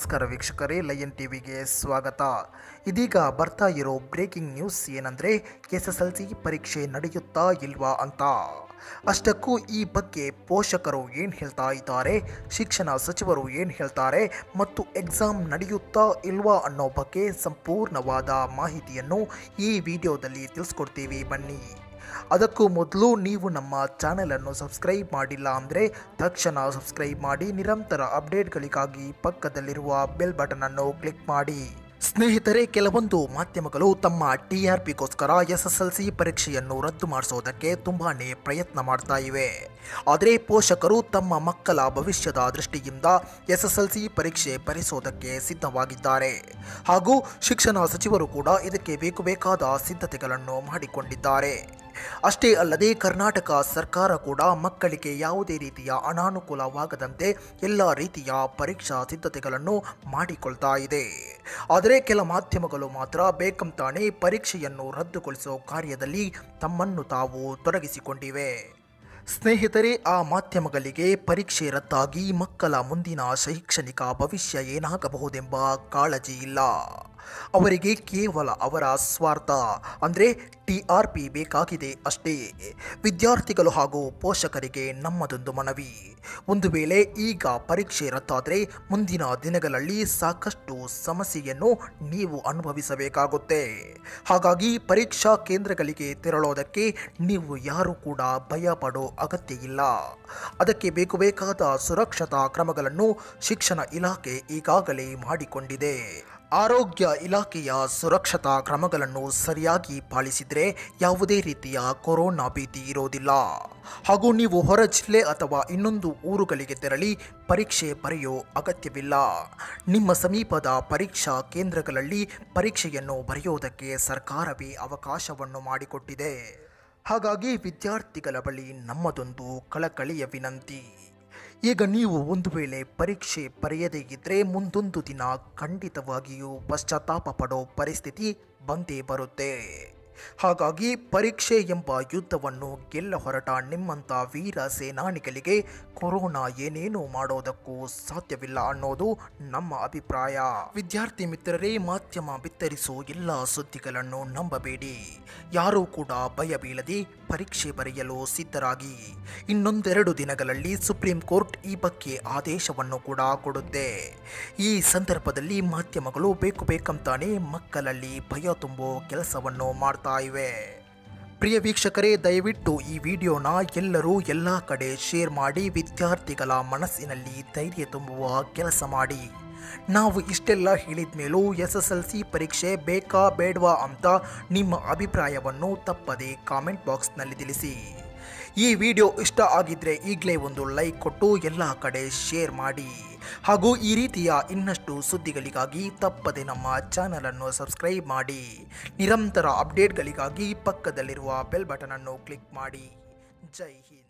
ನಮಸ್ಕಾರ ವೀಕ್ಷಕರೇ ಲಯನ್ ಟಿವಿಗೆ ಸ್ವಾಗತ ಇದೀಗ ಬರ್ತಾ ಇರೋ ಬ್ರೇಕಿಂಗ್ ನ್ಯೂಸ್ ಏನಂದರೆ ಎಸ್ ಎಸ್ ಎಲ್ ಸಿ ಪರೀಕ್ಷೆ ನಡೆಯುತ್ತಾ ಇಲ್ವಾ ಅಂತ ಅಷ್ಟಕ್ಕೂ ಈ ಬಗ್ಗೆ ಪೋಷಕರು ಏನು ಹೇಳ್ತಾ ಇದ್ದಾರೆ ಶಿಕ್ಷಣ ಸಚಿವರು ಏನು ಹೇಳ್ತಾರೆ ಮತ್ತು ಎಕ್ಸಾಮ್ ನಡೆಯುತ್ತಾ ಇಲ್ವಾ ಅನ್ನೋ ಬಗ್ಗೆ ಸಂಪೂರ್ಣವಾದ ಮಾಹಿತಿಯನ್ನು ಈ ವಿಡಿಯೋದಲ್ಲಿ ತಿಳಿಸ್ಕೊಡ್ತೀವಿ ಬನ್ನಿ ಅದಕ್ಕೂ ಮೊದಲು ನೀವು ನಮ್ಮ ಚಾನೆಲನ್ನು ಸಬ್ಸ್ಕ್ರೈಬ್ ಮಾಡಿಲ್ಲ ಅಂದರೆ ತಕ್ಷಣ ಸಬ್ಸ್ಕ್ರೈಬ್ ಮಾಡಿ ನಿರಂತರ ಅಪ್ಡೇಟ್ಗಳಿಗಾಗಿ ಪಕ್ಕದಲ್ಲಿರುವ ಬೆಲ್ ಬಟನನ್ನು ಕ್ಲಿಕ್ ಮಾಡಿ ಸ್ನೇಹಿತರೆ ಕೆಲವೊಂದು ಮಾಧ್ಯಮಗಳು ತಮ್ಮ ಟಿ ಆರ್ ಪಿಗೋಸ್ಕರ ಎಸ್ ಎಸ್ ಎಲ್ ಸಿ ಪರೀಕ್ಷೆಯನ್ನು ರದ್ದು ಮಾಡಿಸೋದಕ್ಕೆ ತುಂಬಾ ಪ್ರಯತ್ನ ಮಾಡ್ತಾ ಇವೆ ಆದರೆ ಪೋಷಕರು ತಮ್ಮ ಮಕ್ಕಳ ಭವಿಷ್ಯದ ದೃಷ್ಟಿಯಿಂದ ಎಸ್ ಎಸ್ ಎಲ್ ಸಿ ಪರೀಕ್ಷೆ ಭರಿಸೋದಕ್ಕೆ ಸಿದ್ಧವಾಗಿದ್ದಾರೆ ಹಾಗೂ ಶಿಕ್ಷಣ ಸಚಿವರು ಕೂಡ ಇದಕ್ಕೆ ಬೇಕು ಬೇಕಾದ ಸಿದ್ಧತೆಗಳನ್ನು ಮಾಡಿಕೊಂಡಿದ್ದಾರೆ ಅಷ್ಟೇ ಅಲ್ಲದೆ ಕರ್ನಾಟಕ ಸರ್ಕಾರ ಕೂಡ ಮಕ್ಕಳಿಗೆ ಯಾವುದೇ ರೀತಿಯ ಅನಾನುಕೂಲವಾಗದಂತೆ ಎಲ್ಲ ರೀತಿಯ ಪರೀಕ್ಷಾ ಸಿದ್ಧತೆಗಳನ್ನು ಮಾಡಿಕೊಳ್ತಾ ಇದೆ ಆದರೆ ಕೆಲ ಮಾಧ್ಯಮಗಳು ಮಾತ್ರ ಬೇಕಂತಾನೆ ಪರೀಕ್ಷೆಯನ್ನು ರದ್ದುಗೊಳಿಸೋ ಕಾರ್ಯದಲ್ಲಿ ತಮ್ಮನ್ನು ತಾವು ತೊಡಗಿಸಿಕೊಂಡಿವೆ ಸ್ನೇಹಿತರೆ ಆ ಮಾಧ್ಯಮಗಳಿಗೆ ಪರೀಕ್ಷೆ ರದ್ದಾಗಿ ಮಕ್ಕಳ ಮುಂದಿನ ಶೈಕ್ಷಣಿಕ ಭವಿಷ್ಯ ಏನಾಗಬಹುದೆಂಬ ಕಾಳಜಿ ಇಲ್ಲ ಅವರಿಗೆ ಕೇವಲ ಅವರ ಸ್ವಾರ್ಥ ಅಂದರೆ ಟಿ ಆರ್ ಪಿ ಬೇಕಾಗಿದೆ ಅಷ್ಟೇ ವಿದ್ಯಾರ್ಥಿಗಳು ಹಾಗೂ ಪೋಷಕರಿಗೆ ನಮ್ಮದೊಂದು ಮನವಿ ಒಂದು ವೇಳೆ ಈಗ ಪರೀಕ್ಷೆ ರದ್ದಾದರೆ ಮುಂದಿನ ದಿನಗಳಲ್ಲಿ ಸಾಕಷ್ಟು ಸಮಸ್ಯೆಯನ್ನು ನೀವು ಅನುಭವಿಸಬೇಕಾಗುತ್ತೆ ಹಾಗಾಗಿ ಪರೀಕ್ಷಾ ಕೇಂದ್ರಗಳಿಗೆ ತೆರಳೋದಕ್ಕೆ ನೀವು ಯಾರು ಕೂಡ ಭಯ ಪಡೋ ಅಗತ್ಯ ಇಲ್ಲ ಅದಕ್ಕೆ ಬೇಕು ಬೇಕಾದ ಸುರಕ್ಷತಾ ಕ್ರಮಗಳನ್ನು ಶಿಕ್ಷಣ ಇಲಾಖೆ ಈಗಾಗಲೇ ಮಾಡಿಕೊಂಡಿದೆ ಆರೋಗ್ಯ ಇಲಾಖೆಯ ಸುರಕ್ಷತಾ ಕ್ರಮಗಳನ್ನು ಸರಿಯಾಗಿ ಪಾಲಿಸಿದರೆ ಯಾವುದೇ ರೀತಿಯ ಕೊರೋನಾ ಭೀತಿ ಇರೋದಿಲ್ಲ ಹಾಗೂ ನೀವು ಹೊರ ಜಿಲ್ಲೆ ಅಥವಾ ಇನ್ನೊಂದು ಊರುಗಳಿಗೆ ತೆರಳಿ ಪರೀಕ್ಷೆ ಬರೆಯೋ ಅಗತ್ಯವಿಲ್ಲ ನಿಮ್ಮ ಸಮೀಪದ ಪರೀಕ್ಷಾ ಕೇಂದ್ರಗಳಲ್ಲಿ ಪರೀಕ್ಷೆಯನ್ನು ಬರೆಯೋದಕ್ಕೆ ಸರ್ಕಾರವೇ ಅವಕಾಶವನ್ನು ಮಾಡಿಕೊಟ್ಟಿದೆ ಹಾಗಾಗಿ ವಿದ್ಯಾರ್ಥಿಗಳ ಬಳಿ ನಮ್ಮದೊಂದು ಕಳಕಳಿಯ ವಿನಂತಿ ಈಗ ನೀವು ಒಂದು ವೇಳೆ ಪರೀಕ್ಷೆ ಬರೆಯದೇ ಇದ್ದರೆ ಮುಂದೊಂದು ದಿನ ಖಂಡಿತವಾಗಿಯೂ ಪಶ್ಚಾತ್ತಾಪ ಪಡೋ ಪರಿಸ್ಥಿತಿ ಬಂದೇ ಬರುತ್ತೆ ಹಾಗಾಗಿ ಪರೀಕ್ಷೆ ಎಂಬ ಯುದ್ಧವನ್ನು ಗೆಲ್ಲ ಹೊರಟ ನಿಮ್ಮಂಥ ವೀರ ಸೇನಾನಿಗಳಿಗೆ ಕೊರೋನಾ ಏನೇನು ಮಾಡೋದಕ್ಕೂ ಸಾಧ್ಯವಿಲ್ಲ ಅನ್ನೋದು ನಮ್ಮ ಅಭಿಪ್ರಾಯ ವಿದ್ಯಾರ್ಥಿ ಮಿತ್ರರೇ ಮಾಧ್ಯಮ ಬಿತ್ತರಿಸೋ ಎಲ್ಲ ಸುದ್ದಿಗಳನ್ನು ನಂಬಬೇಡಿ ಯಾರೂ ಕೂಡ ಭಯ ಬೀಳದೆ ಪರೀಕ್ಷೆ ಬರೆಯಲು ಸಿದ್ಧರಾಗಿ ಇನ್ನೊಂದೆರಡು ದಿನಗಳಲ್ಲಿ ಸುಪ್ರೀಂ ಕೋರ್ಟ್ ಈ ಬಗ್ಗೆ ಆದೇಶವನ್ನು ಕೂಡ ಕೊಡುತ್ತೆ ಈ ಸಂದರ್ಭದಲ್ಲಿ ಮಾಧ್ಯಮಗಳು ಬೇಕು ಬೇಕಂತಾನೆ ಮಕ್ಕಳಲ್ಲಿ ಭಯ ತುಂಬೋ ಕೆಲಸವನ್ನು ಮಾಡ್ತಾ ಇವೆ ಪ್ರಿಯ ವೀಕ್ಷಕರೇ ದಯವಿಟ್ಟು ಈ ವಿಡಿಯೋನ ಎಲ್ಲರೂ ಎಲ್ಲ ಕಡೆ ಶೇರ್ ಮಾಡಿ ವಿದ್ಯಾರ್ಥಿಗಳ ಮನಸ್ಸಿನಲ್ಲಿ ಧೈರ್ಯ ತುಂಬುವ ಕೆಲಸ ಮಾಡಿ ನಾವು ಇಷ್ಟೆಲ್ಲ ಹೇಳಿದ ಮೇಲೂ ಎಸ್ ಎಸ್ ಎಲ್ ಸಿ ಪರೀಕ್ಷೆ ಬೇಕಾ ಬೇಡವಾ ಅಂತ ನಿಮ್ಮ ಅಭಿಪ್ರಾಯವನ್ನು ತಪ್ಪದೆ ಕಾಮೆಂಟ್ ಬಾಕ್ಸ್ನಲ್ಲಿ ತಿಳಿಸಿ ಈ ವಿಡಿಯೋ ಇಷ್ಟ ಆಗಿದ್ರೆ ಈಗಲೇ ಒಂದು ಲೈಕ್ ಕೊಟ್ಟು ಎಲ್ಲ ಕಡೆ ಶೇರ್ ಮಾಡಿ ಹಾಗೂ ಈ ರೀತಿಯ ಇನ್ನಷ್ಟು ಸುದ್ದಿಗಳಿಗಾಗಿ ತಪ್ಪದೆ ನಮ್ಮ ಚಾನಲನ್ನು ಸಬ್ಸ್ಕ್ರೈಬ್ ಮಾಡಿ ನಿರಂತರ ಅಪ್ಡೇಟ್ಗಳಿಗಾಗಿ ಪಕ್ಕದಲ್ಲಿರುವ ಬೆಲ್ ಬಟನನ್ನು ಕ್ಲಿಕ್ ಮಾಡಿ ಜೈ ಹಿಂದ್